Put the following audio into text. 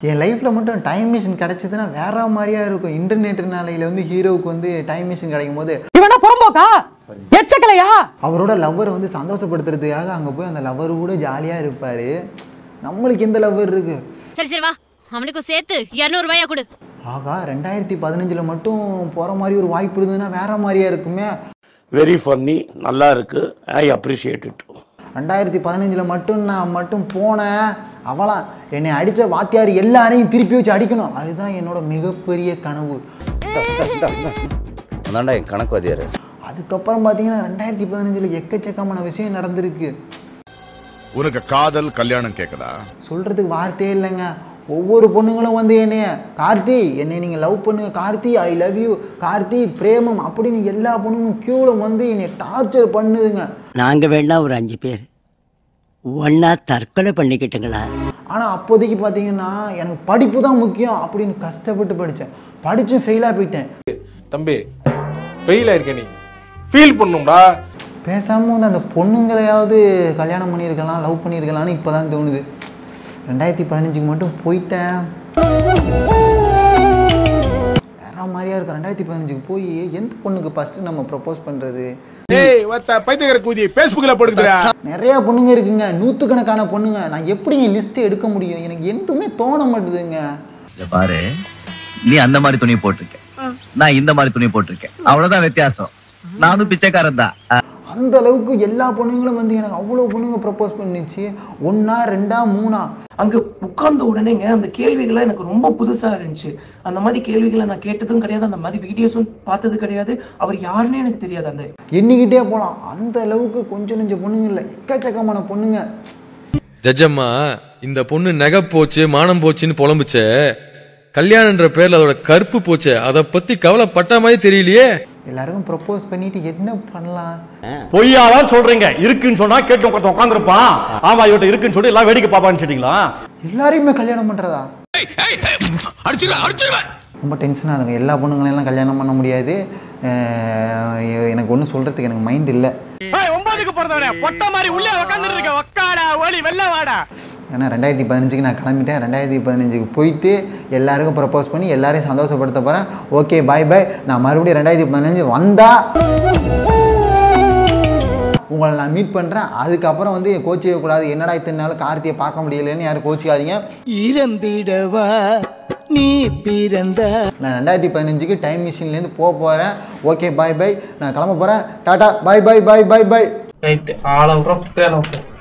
என் லைஃப்பில் மட்டும் time machine கிடச்சிதுன்னா வேற மாதிரியா இருக்கும் இன்டர்நெட் நாளையில் வந்து ஹீரோவுக்கு வந்து டைம் மிஷின் கிடைக்கும் போது இவனா புறம்போக்கா எச்சக்கலையா அவரோட லவ்வரை வந்து சந்தோஷப்படுத்துறதுக்காக அங்கே போய் அந்த லவ்வர் கூட ஜாலியாக இருப்பார் நம்மளுக்கு எந்த லவ்வர் இருக்கு சரி சரி வா அவனுக்கும் சேர்த்து இரநூறுபாயா கொடு ஆகா ரெண்டாயிரத்தி பதினஞ்சில் மட்டும் போகிற மாதிரி ஒரு வாய்ப்பு இருந்ததுன்னா வேற மாதிரியா இருக்குமே வெரி ஃபன்னி நல்லா இருக்கு ஐ அப்ரிஷியேட் இட் ரெண்டாயிரத்தி பதினஞ்சில் மட்டும் நான் மட்டும் போனேன் அவளாம் என்னை அடித்த வாத்தியார் எல்லாரையும் திருப்பி வச்சு அடிக்கணும் அதுதான் என்னோட மிகப்பெரிய கனவு அதான்டா என் கணக்கு வாத்தியார் அதுக்கப்புறம் பார்த்தீங்கன்னா ரெண்டாயிரத்தி பதினஞ்சில் எக்கச்சக்கமான விஷயம் நடந்திருக்கு உனக்கு காதல் கல்யாணம் கேக்குதா சொல்கிறதுக்கு வார்த்தையே இல்லைங்க ஒவ்வொரு பொண்ணுங்களும் வந்து என்னைய கார்த்தி என்னை நீங்கள் லவ் பண்ணுங்க Karthi I love you Karthi பிரேமம் அப்படின்னு எல்லா பொண்ணுங்களும் க்யூவில் வந்து என்னை டார்ச்சர் பண்ணுதுங்க நாங்க வேணா ஒரு அஞ்சு பேர் ஒன்னா தற்கொலை பண்ணிக்கிட்டுங்களா ஆனால் அப்போதைக்கு பார்த்தீங்கன்னா எனக்கு படிப்பு தான் முக்கியம் அப்படின்னு கஷ்டப்பட்டு படித்தேன் படித்தும் ஃபெயிலாக போயிட்டேன் தம்பி ஃபெயில் ஆயிருக்க நீ ஃபீல் பண்ணும்டா பேசாமல் வந்து அந்த பொண்ணுங்களையாவது கல்யாணம் பண்ணியிருக்கலாம் லவ் பண்ணியிருக்கலாம்னு இப்போ தான் தோணுது ரெண்டாயிரத்தி பதினஞ்சுக்கு மட்டும் போயிட்டேன் வேற மாதிரியா இருக்கும் ரெண்டாயிரத்தி பதினஞ்சுக்கு போய் எந்த பொண்ணுக்கு ஃபஸ்ட்டு நம்ம ப்ரப்போஸ் பண்ணுறது ஏய் வத்த பைத்தியக்கார கூதி Facebookல போடுக்குதுடா நிறையா பொண்ணுங்க இருக்குங்க நூற்றுக்கணக்கான பொண்ணுங்க நான் எப்படி என் லிஸ்ட்டு எடுக்க முடியும் எனக்கு எதுவுமே தோண மாட்டுதுங்க இத பாரு நீ அந்த மாதிரி துணி போட்டிருக்க நான் இந்த மாதிரி துணி போட்டிருக்கேன் அவ்வளவுதான் வித்தியாசம் நானும் பிச்சைக்காரன் தான் அந்த அளவுக்கு எல்லா பொண்ணுங்களும் வந்து எனக்கு அவ்வளோ பொண்ணுங்க ப்ரப்போஸ் பண்ணுச்சு ஒன்றா ரெண்டா மூணா அங்க உட்கார்ந்த உடனேங்க அந்த கேள்விகள்லாம் எனக்கு ரொம்ப புதுசா இருந்துச்சு அந்த மாதிரி கேள்விகளை நான் கேட்டதும் கிடையாது அந்த மாதிரி வீடியோஸும் பார்த்தது கிடையாது அவர் யாருன்னே எனக்கு தெரியாது அந்த எண்ணிக்கிட்டே போகலாம் அந்த அளவுக்கு கொஞ்சம் நெஞ்ச பொண்ணுங்க இல்லை எக்கச்சக்கமான பொண்ணுங்க ஜட்ஜம்மா இந்த பொண்ணு நகை போச்சு மானம் போச்சுன்னு புலம்புச்சே கல்யாணன்ற பேர்ல அதோட கருப்பு போச்சே அதை பத்தி கவலைப்பட்ட மாதிரி தெரியலையே எல்லாருக்கும் ப்ரப்போஸ் பண்ணிட்டு என்ன பண்ணலாம் பொய்யாதான் சொல்றீங்க இருக்குன்னு சொன்னா கேட்டு உட்காந்து உட்காந்துருப்பான் ஆமா இவட்ட இருக்குன்னு சொல்லி எல்லாம் வேடிக்கை பாப்பான்னு சொல்லிங்களா எல்லாரையுமே கல்யாணம் பண்ணுறதா ரொம்ப டென்ஷனாக இருக்கும் எல்லா பொண்ணுங்களையும் எல்லாம் கல்யாணம் பண்ண முடியாது அஹ் எனக்கு ஒன்றும் சொல்கிறதுக்கு எனக்கு மைண்ட் இல்லை ஒன்பதுக்கு பிறந்தவனே பொட்ட மாதிரி உள்ளே உட்காந்துட்டு இருக்க உக்காடா ஓடி வெளில வாடா ஏன்னா ரெண்டாயிரத்தி பதினஞ்சுக்கு நான் கிளம்பிட்டேன் ரெண்டாயிரத்தி பதினஞ்சுக்கு போயிட்டு எல்லாருக்கும் ப்ரப்போஸ் பண்ணி எல்லாரையும் சந்தோஷப்படுத்த போகிறேன் ஓகே பாய் பாய் நான் மறுபடியும் ரெண்டாயிரத்தி பதினஞ்சு வந்தா உங்களை நான் மீட் பண்ணுறேன் அதுக்கப்புறம் வந்து கோச்சிக்க கூடாது என்னடா இத்தனை நாள் கார்த்தியை பார்க்க முடியலன்னு யாரும் கோச்சிக்காதீங்க இறந்திடவா நீ பிறந்த நான் ரெண்டாயிரத்தி பதினஞ்சுக்கு டைம் மிஷின்லேருந்து போக போகிறேன் ஓகே பாய் பாய் நான் கிளம்ப போகிறேன் டாட்டா பாய் பாய் பாய் பாய் பாய் ரைட் ஆள விட்றோம்